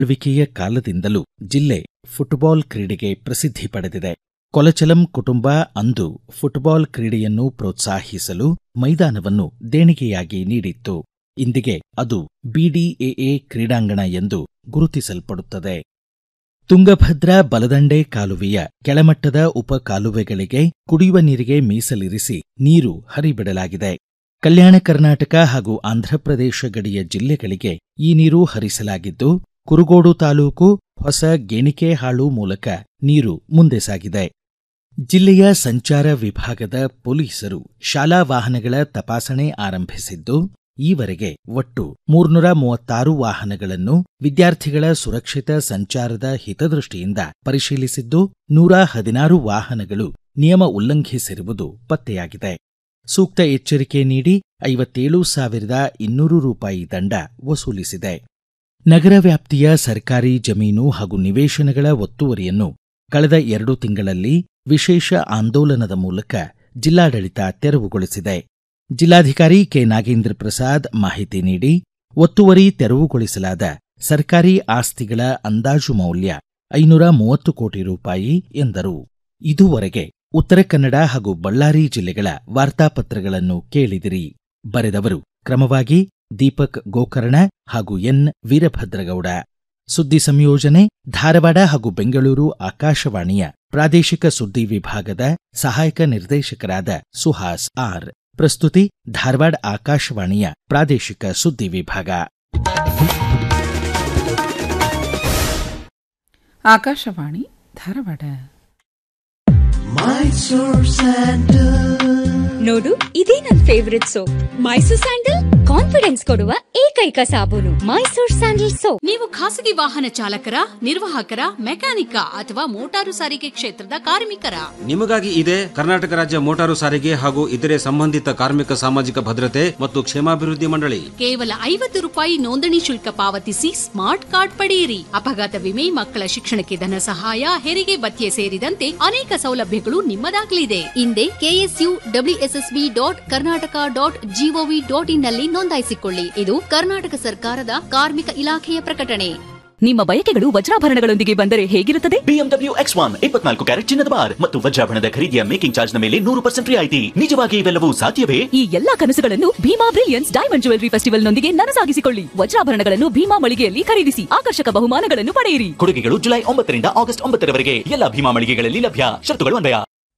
ಆಳ್ವಿಕೆಯ ಕಾಲದಿಂದಲೂ ಜಿಲ್ಲೆ ಫುಟ್ಬಾಲ್ ಕ್ರೀಡೆಗೆ ಪ್ರಸಿದ್ಧಿ ಪಡೆದಿದೆ ಕೊಲಚಲಂ ಕುಟುಂಬ ಅಂದು ಫುಟ್ಬಾಲ್ ಕ್ರೀಡೆಯನ್ನು ಪ್ರೋತ್ಸಾಹಿಸಲು ಮೈದಾನವನ್ನು ದೇಣಿಗೆಯಾಗಿ ನೀಡಿತ್ತು ಇಂದಿಗೆ ಅದು ಬಿಡಿಎಎ ಕ್ರೀಡಾಂಗಣ ಎಂದು ಗುರುತಿಸಲ್ಪಡುತ್ತದೆ ತುಂಗಭದ್ರಾ ಬಲದಂಡೆ ಕಾಲುವೆಯ ಕೆಳಮಟ್ಟದ ಉಪ ಕಾಲುವೆಗಳಿಗೆ ಕುಡಿಯುವ ನೀರಿಗೆ ಮೀಸಲಿರಿಸಿ ನೀರು ಹರಿಬಿಡಲಾಗಿದೆ ಕಲ್ಯಾಣ ಕರ್ನಾಟಕ ಹಾಗೂ ಆಂಧ್ರಪ್ರದೇಶ ಗಡಿಯ ಜಿಲ್ಲೆಗಳಿಗೆ ಈ ನೀರು ಹರಿಸಲಾಗಿದ್ದು ಕುರುಗೋಡು ತಾಲೂಕು ಹೊಸ ಗೇಣಿಕೆಹಾಳು ಮೂಲಕ ನೀರು ಮುಂದೆ ಸಾಗಿದೆ ಜಿಲ್ಲೆಯ ಸಂಚಾರ ವಿಭಾಗದ ಪೊಲೀಸರು ಶಾಲಾ ವಾಹನಗಳ ತಪಾಸಣೆ ಆರಂಭಿಸಿದ್ದು ಈವರೆಗೆ ಒಟ್ಟು ಮೂರ್ನೂರ ಮೂವತ್ತಾರು ವಾಹನಗಳನ್ನು ವಿದ್ಯಾರ್ಥಿಗಳ ಸುರಕ್ಷಿತ ಸಂಚಾರದ ಹಿತದೃಷ್ಟಿಯಿಂದ ಪರಿಶೀಲಿಸಿದ್ದು ನೂರ ಹದಿನಾರು ವಾಹನಗಳು ನಿಯಮ ಉಲ್ಲಂಘಿಸಿರುವುದು ಪತ್ತೆಯಾಗಿದೆ ಸೂಕ್ತ ಎಚ್ಚರಿಕೆ ನೀಡಿ ಐವತ್ತೇಳು ಸಾವಿರದ ಇನ್ನೂರು ರೂಪಾಯಿ ದಂಡ ವಸೂಲಿಸಿದೆ ನಗರ ವ್ಯಾಪ್ತಿಯ ಸರ್ಕಾರಿ ಜಮೀನು ಹಾಗೂ ನಿವೇಶನಗಳ ಒತ್ತುವರಿಯನ್ನು ಕಳೆದ ಎರಡು ತಿಂಗಳಲ್ಲಿ ವಿಶೇಷ ಆಂದೋಲನದ ಮೂಲಕ ಜಿಲ್ಲಾಡಳಿತ ತೆರವುಗೊಳಿಸಿದೆ ಜಿಲ್ಲಾಧಿಕಾರಿ ಕೆ ನಾಗೇಂದ್ರ ಪ್ರಸಾದ್ ಮಾಹಿತಿ ನೀಡಿ ಒತ್ತುವರಿ ತೆರವುಗೊಳಿಸಲಾದ ಸರ್ಕಾರಿ ಆಸ್ತಿಗಳ ಅಂದಾಜು ಮೌಲ್ಯ ಐನೂರ ಮೂವತ್ತು ಕೋಟಿ ರೂಪಾಯಿ ಎಂದರು ಇದುವರೆಗೆ ಉತ್ತರ ಕನ್ನಡ ಹಾಗೂ ಬಳ್ಳಾರಿ ಜಿಲ್ಲೆಗಳ ವಾರ್ತಾಪತ್ರಗಳನ್ನು ಕೇಳಿದಿರಿ ಬರೆದವರು ಕ್ರಮವಾಗಿ ದೀಪಕ್ ಗೋಕರ್ಣ ಹಾಗೂ ಎನ್ ವೀರಭದ್ರಗೌಡ ಸುದ್ದಿ ಸಂಯೋಜನೆ ಧಾರವಾಡ ಹಾಗೂ ಬೆಂಗಳೂರು ಆಕಾಶವಾಣಿಯ ಪ್ರಾದೇಶಿಕ ಸುದ್ದಿ ವಿಭಾಗದ ಸಹಾಯಕ ನಿರ್ದೇಶಕರಾದ ಸುಹಾಸ್ ಆರ್ ಪ್ರಸ್ತುತಿ ಧಾರವಾಡ ಆಕಾಶವಾಣಿಯ ಪ್ರಾದೇಶಿಕ ಸುದ್ದಿ ವಿಭಾಗ ಆಕಾಶವಾಣಿ ಧಾರವಾಡ ನೋಡು ಇದೇ ನನ್ favourite soap Mysore sandal confidence ಕೊಡುವ ಏಕೈಕ ಸಾಬೂನು ಮೈಸೂರ್ ಸ್ಯಾಂಡಲ್ ಸೋಪ್ ನೀವು ಖಾಸಗಿ ವಾಹನ ಚಾಲಕರ ನಿರ್ವಾಹಕರ ಮೆಕ್ಯಾನಿಕ ಅಥವಾ ಮೋಟಾರು ಸಾರಿಗೆ ಕ್ಷೇತ್ರದ ಕಾರ್ಮಿಕರ ನಿಮಗಾಗಿ ಇದೆ ಕರ್ನಾಟಕ ರಾಜ್ಯ ಮೋಟಾರು ಸಾರಿಗೆ ಹಾಗೂ ಇತರೆ ಸಂಬಂಧಿತ ಕಾರ್ಮಿಕ ಸಾಮಾಜಿಕ ಭದ್ರತೆ ಮತ್ತು ಕ್ಷೇಮಾಭಿವೃದ್ಧಿ ಮಂಡಳಿ ಕೇವಲ ಐವತ್ತು ರೂಪಾಯಿ ನೋಂದಣಿ ಶುಲ್ಕ ಪಾವತಿಸಿ ಸ್ಮಾರ್ಟ್ ಕಾರ್ಡ್ ಪಡೆಯಿರಿ ಅಪಘಾತ ವಿಮೆ ಮಕ್ಕಳ ಶಿಕ್ಷಣಕ್ಕೆ ಧನ ಸಹಾಯ ಹೆರಿಗೆ ಭತ್ಯೆ ಸೇರಿದಂತೆ ಅನೇಕ ಸೌಲಭ್ಯಗಳು ನಿಮ್ಮದಾಗಲಿದೆ ಹಿಂದೆ KSU WSSB dot Karnataka dot GOV dot in ನಲ್ಲಿ ನೋಂದಾಯಿಸಿಕೊಳ್ಳಿ ಇದು ಕರ್ನಾಟಕ ಸರ್ಕಾರದ ಕಾರ್ಮಿಕ ಇಲಾಖೆಯ ಪ್ರಕಟಣೆ ನಿಮ್ಮ ಬಯಕೆಗಳು ವಜ್ರಾಭರಣಗಳೊಂದಿಗೆ ಬಂದರೆ ಹೇಗಿರುತ್ತದೆ ಬಿಎಂಡಬ್ಲ್ಯೂ ಎಕ್ಸ್ ಒನ್ ಇಪ್ಪತ್ನಾಲ್ಕು ಕ್ಯಾರೆಟ್ ಚಿನ್ನದ ಬಾರ್ ಮತ್ತು ವಜ್ರಾಭರಣದ ಖರೀದಿಯ ಮೇಕಿಂಗ್ ಚಾರ್ಜ್ ನ ಮೇಲೆ ನೂರು ಪರ್ಸೆಂಟ್ ರಿಯಾಯಿತಿ ನಿಜವಾಗಿ ಇವೆಲ್ಲವೂ ಸಾಧ್ಯವೇ ಈ ಎಲ್ಲಾ ಕನಸುಗಳನ್ನು ಭೀಮಾ ಬ್ರಿಲಿಯನ್ಸ್ ಡೈಮಂಡ್ ಜುವೆಲರಿ ಫೆಸ್ಟಿವಲ್ನೊಂದಿಗೆ ನನಸಾಗಿಸಿಕೊಳ್ಳಿ ವಜ್ರಾಭರಣಗಳನ್ನು ಭೀಮಾ ಮಳಿಗೆಯಲ್ಲಿ ಖರೀದಿಸಿ ಆಕರ್ಷಕ ಬಹುಮಾನಗಳನ್ನು ಪಡೆಯಿರಿ ಕೊಡುಗೆಗಳು ಜುಲೈ ಒಂಬತ್ತರಿಂದ ಆಗಸ್ಟ್ ಒಂಬತ್ತರವರೆಗೆ ಎಲ್ಲ ಭೀಮಾ ಮಳಿಗೆಗಳಲ್ಲಿ ಲಭ್ಯ ಶರತ್ತುಗಳು ಅನ್ವಯ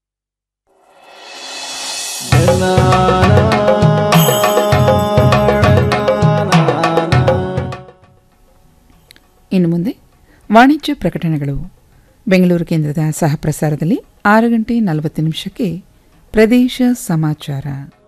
ಇನ್ನು ಮುಂದೆ ವಾಣಿಜ್ಯ ಪ್ರಕಟಣೆಗಳು ಬೆಂಗಳೂರು ಕೇಂದ್ರದ ಸಹ ಪ್ರಸಾರದಲ್ಲಿ ಆರು ಗಂಟೆ ನಲವತ್ತು ನಿಮಿಷಕ್ಕೆ ಪ್ರದೇಶ ಸಮಾಚಾರ